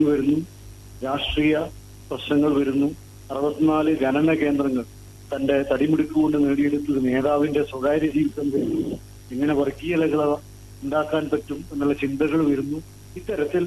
വരുന്നു രാഷ്ട്രീയ പ്രശ്നങ്ങൾ വരുന്നു അറുപത്തിനാല് ഖനന കേന്ദ്രങ്ങൾ തന്റെ തടിമിടുക്കുകൊണ്ട് നേടിയെടുത്തത് നേതാവിന്റെ സ്വകാര്യ ജീവിതം വരുന്നു എങ്ങനെ വർഗീയതകൾ ഉണ്ടാക്കാൻ പറ്റും എന്നുള്ള ചിന്തകൾ വരുന്നു ഇത്തരത്തിൽ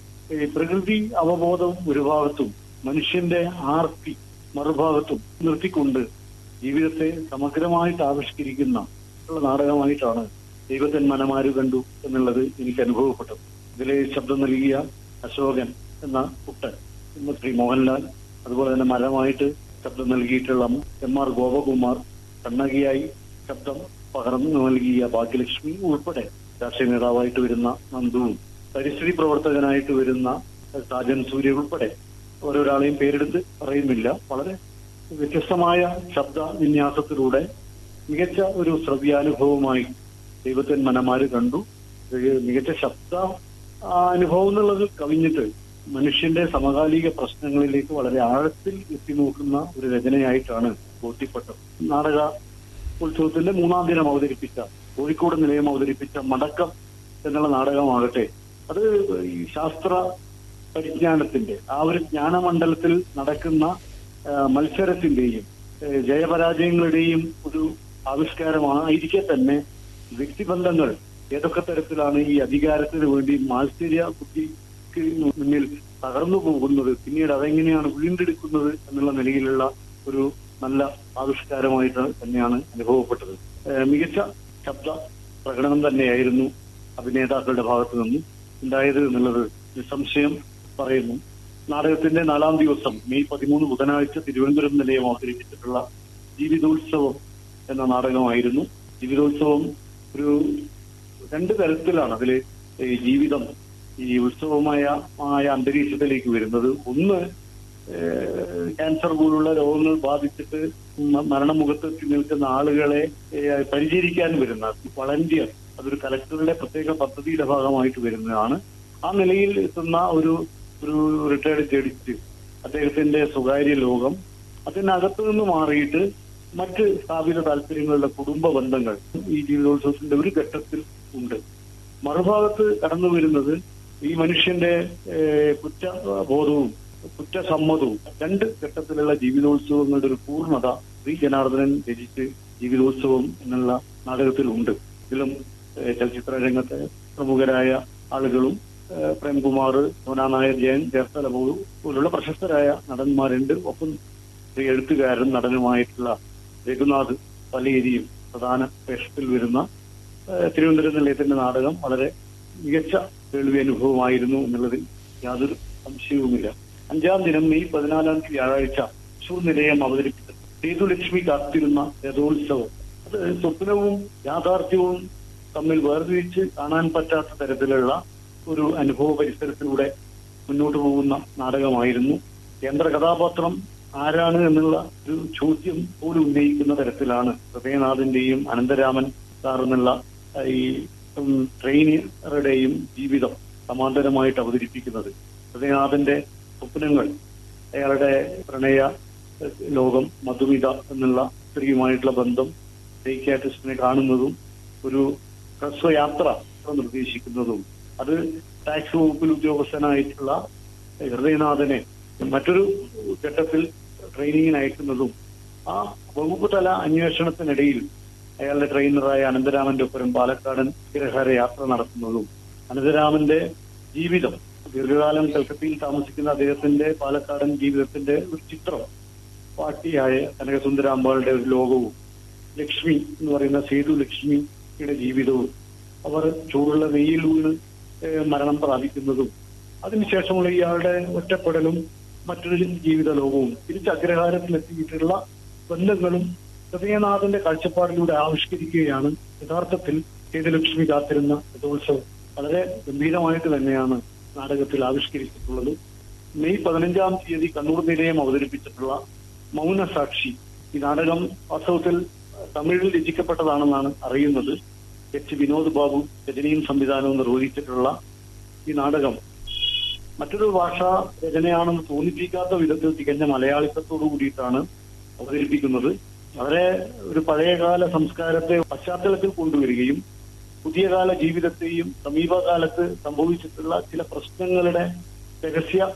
ഈ പ്രകൃതി അവബോധവും ഒരു ഭാഗത്തും മനുഷ്യന്റെ ആർത്തി മറുഭാഗത്തും നിർത്തിക്കൊണ്ട് ജീവിതത്തെ സമഗ്രമായിട്ട് ആവിഷ്കരിക്കുന്ന ഉള്ള നാടകമായിട്ടാണ് ദൈവത്തൻ മനമാര് കണ്ടു എന്നുള്ളത് എനിക്ക് അനുഭവപ്പെട്ടത് ഇതിലെ ശബ്ദം നൽകിയ അശോകൻ എന്ന കുട്ടൻ എന്ന ശ്രീ മോഹൻലാൽ അതുപോലെ തന്നെ മരമായിട്ട് ശബ്ദം നൽകിയിട്ടുള്ള എം ആർ ഗോപകുമാർ കണ്ണകിയായി ശബ്ദം പകർന്നു നൽകിയ ഭാഗ്യലക്ഷ്മി ഉൾപ്പെടെ രാഷ്ട്രീയ നേതാവായിട്ട് വരുന്ന നന്ദുവും പരിസ്ഥിതി പ്രവർത്തകനായിട്ട് വരുന്ന സാജൻ സൂര്യ ഉൾപ്പെടെ ഓരോരാളെയും പേരെടുത്ത് പറയുന്നില്ല വളരെ വ്യത്യസ്തമായ ശബ്ദ വിന്യാസത്തിലൂടെ മികച്ച ഒരു ശ്രവ്യാനുഭവമായി ദൈവത്തിൻ മനമാര് കണ്ടു ഇത് മികച്ച ശബ്ദ ആ, അനുഭവം എന്നുള്ളത് കവിഞ്ഞിട്ട് മനുഷ്യന്റെ സമകാലിക പ്രശ്നങ്ങളിലേക്ക് വളരെ ആഴത്തിൽ എത്തി നോക്കുന്ന ഒരു രചനയായിട്ടാണ് ബോധ്യപ്പെട്ടത് നാടക ഉത്സവത്തിന്റെ മൂന്നാം ദിനം അവതരിപ്പിച്ച കോഴിക്കോട് നിലയം അവതരിപ്പിച്ച മടക്കം എന്നുള്ള നാടകമാകട്ടെ അത് ഈ ശാസ്ത്ര പരിജ്ഞാനത്തിന്റെ ആ ഒരു ജ്ഞാനമണ്ഡലത്തിൽ നടക്കുന്ന ആ, മത്സരത്തിന്റെയും ഏ, ജയപരാജയങ്ങളുടെയും ഒരു ആവിഷ്കാരമായിരിക്കെ തന്നെ വ്യക്തിബന്ധങ്ങൾ ഏതൊക്കെ തരത്തിലാണ് ഈ അധികാരത്തിന് വേണ്ടി മാത്സര്യ ബുദ്ധിക്ക് മുന്നിൽ തകർന്നു പോകുന്നത് പിന്നീട് അതെങ്ങനെയാണ് വീണ്ടെടുക്കുന്നത് എന്നുള്ള നിലയിലുള്ള ഒരു നല്ല ആവിഷ്കാരമായിട്ട് തന്നെയാണ് അനുഭവപ്പെട്ടത് ഏഹ് മികച്ച ശബ്ദ പ്രകടനം തന്നെയായിരുന്നു അഭിനേതാക്കളുടെ ഭാഗത്തു നിന്നും ഉണ്ടായത് എന്നുള്ളത് നിസ്സംശയം പറയുന്നു നാടകത്തിന്റെ നാലാം ദിവസം മെയ് പതിമൂന്ന് ബുധനാഴ്ച തിരുവനന്തപുരം നിലയം അവതരിപ്പിച്ചിട്ടുള്ള ജീവിതോത്സവം എന്ന നാടകമായിരുന്നു ജീവിതോത്സവം ഒരു രണ്ട് തരത്തിലാണ് അതില് ഈ ജീവിതം ഈ ഉത്സവമായ ആയ അന്തരീക്ഷത്തിലേക്ക് വരുന്നത് ഒന്ന് ഏഹ്, ക്യാൻസർ പോലുള്ള രോഗങ്ങൾ ബാധിച്ചിട്ട് മ- മരണമുഖത്ത് എത്തി നിൽക്കുന്ന ആളുകളെ ഏഹ്, പരിചരിക്കാൻ വരുന്ന വളണ്ടിയർ അതൊരു കലക്ടറുടെ പ്രത്യേക പദ്ധതിയുടെ ഭാഗമായിട്ട് വരുന്നതാണ് ആ നിലയിൽ എത്തുന്ന ഒരു ഒരു റിട്ടയർഡ് ജഡ്ജ് അദ്ദേഹത്തിന്റെ സ്വകാര്യ ലോകം അതിനകത്തു നിന്ന് മാറിയിട്ട് മറ്റ് സ്ഥാപിത താല്പര്യങ്ങളുടെ കുടുംബ ബന്ധങ്ങൾ ഈ ജീവിതോത്സവത്തിന്റെ ഒരു ഘട്ടത്തിൽ ഉണ്ട് മറുഭാഗത്ത് കടന്നു വരുന്നത് ഈ മനുഷ്യന്റെ ഏഹ്, കുറ്റബോധവും കുറ്റസമ്മതവും രണ്ട് ഘട്ടത്തിലുള്ള ജീവിതോത്സവങ്ങളുടെ ഒരു പൂർണ്ണത ശ്രീ ജനാർദ്ദനൻ രചിച്ച് ജീവിതോത്സവം എന്നുള്ള നാടകത്തിലുണ്ട് ഇതിലും ഏഹ്, ചലച്ചിത്ര രംഗത്തെ പ്രമുഖരായ ആളുകളും ഏഹ്, പ്രേംകുമാർ സോനാ നായർ ജയൻ ജയസ്ഥല പോലുള്ള പ്രശസ്തരായ നടന്മാരുണ്ട് ഒപ്പം ശ്രീ എഴുത്തുകാരൻ നടനുമായിട്ടുള്ള രഘുനാഥ് പലേരിയും പ്രധാന വേഷത്തിൽ വരുന്ന ഏഹ്, തിരുവനന്തപുരം നിലയത്തിന്റെ നാടകം വളരെ മികച്ച കേൾവി അനുഭവമായിരുന്നു എന്നുള്ളതിൽ യാതൊരു സംശയവുമില്ല അഞ്ചാം ദിനം മെയ് പതിനാലാം തീയതി വ്യാഴാഴ്ച തൃശൂർ നിലയം അവതരിപ്പിച്ച സേതുലക്ഷ്മി കാത്തിരുന്ന രഥോത്സവം അത് സ്വപ്നവും യാഥാർത്ഥ്യവും തമ്മിൽ വേർതിരിച്ച് കാണാൻ പറ്റാത്ത തരത്തിലുള്ള ഒരു അനുഭവ പരിസരത്തിലൂടെ മുന്നോട്ട് പോകുന്ന നാടകമായിരുന്നു കേന്ദ്ര കഥാപാത്രം ആരാണ് എന്നുള്ള ഒരു ചോദ്യം പോലും ഉന്നയിക്കുന്ന തരത്തിലാണ് ഹൃദയനാഥിന്റെയും അനന്തരാമൻ സാർ എന്നുള്ള ആ, ഈ ഉം, ട്രെയിനറുടെയും ജീവിതം സമാന്തരമായിട്ട് അവതരിപ്പിക്കുന്നത് ഹൃദയനാഥന്റെ സ്വപ്നങ്ങൾ അയാളുടെ പ്രണയ ഏഹ്, ലോകം മധുമിത എന്നുള്ള സ്ത്രീയുമായിട്ടുള്ള ബന്ധം സൈക്യാട്രിസ്റ്റിനെ കാണുന്നതും ഒരു ഹ്രസ്വയാത്ര നിർദ്ദേശിക്കുന്നതും അത് ടാക്സ് വകുപ്പിൽ ഉദ്യോഗസ്ഥനായിട്ടുള്ള ഹൃദയനാഥനെ മറ്റൊരു ഘട്ടത്തിൽ ട്രെയിനിങ്ങിന് അയക്കുന്നതും ആ വകുപ്പ് തല അന്വേഷണത്തിനിടയിൽ അയാളുടെ ട്രെയിനറായ അനന്തരാമന്റെ ഒപ്പരം പാലക്കാടൻ ഗ്രഹാര യാത്ര നടത്തുന്നതും അനന്തരാമന്റെ ജീവിതം ദീർഘകാലം കൽക്കത്തയിൽ താമസിക്കുന്ന അദ്ദേഹത്തിന്റെ പാലക്കാടൻ ജീവിതത്തിന്റെ ഒരു ചിത്രം പാട്ടിയായ കനകസുന്ദരാമ്പാളുടെ ഒരു ലോകവും ലക്ഷ്മി എന്ന് പറയുന്ന സേതു ലക്ഷ്മിയുടെ ജീവിതവും അവർ ചൂടുള്ള വെയിൽ വീണ് ഏഹ്, മരണം പ്രാപിക്കുന്നതും അതിനുശേഷമുള്ള ഇയാളുടെ ഒറ്റപ്പെടലും മറ്റൊരു ജീവിത ലോകവും തിരിച്ച് അഗ്രഹാരത്തിലെത്തിയിട്ടുള്ള ബന്ധങ്ങളും ഹൃദയനാഥന്റെ കാഴ്ചപ്പാടിലൂടെ ആവിഷ്കരിക്കുകയാണ് യഥാർത്ഥത്തിൽ സേതുലക്ഷ്മി കാത്തിരുന്ന രഥോത്സവം വളരെ ഗംഭീരമായിട്ട് തന്നെയാണ് നാടകത്തിൽ ആവിഷ്കരിച്ചിട്ടുള്ളത് മെയ് പതിനഞ്ചാം തീയതി കണ്ണൂർ നിലയം അവതരിപ്പിച്ചിട്ടുള്ള മൗനസാക്ഷി ഈ നാടകം വാസ്തവത്തിൽ തമിഴിൽ രചിക്കപ്പെട്ടതാണെന്നാണ് അറിയുന്നത് എച്ച് വിനോദ് ബാബു രചനയും സംവിധാനവും നിർവഹിച്ചിട്ടുള്ള ഈ നാടകം മറ്റൊരു ഭാഷാ രചനയാണെന്ന് തോന്നിപ്പിക്കാത്ത വിധത്തിൽ തികഞ്ഞ മലയാളിത്തത്തോടു കൂടിയിട്ടാണ് അവതരിപ്പിക്കുന്നത് വളരെ ഒരു പഴയകാല സംസ്കാരത്തെ പശ്ചാത്തലത്തിൽ കൊണ്ടുവരികയും പുതിയ കാല ജീവിതത്തെയും സമീപകാലത്ത് സംഭവിച്ചിട്ടുള്ള ചില പ്രശ്നങ്ങളുടെ രഹസ്യ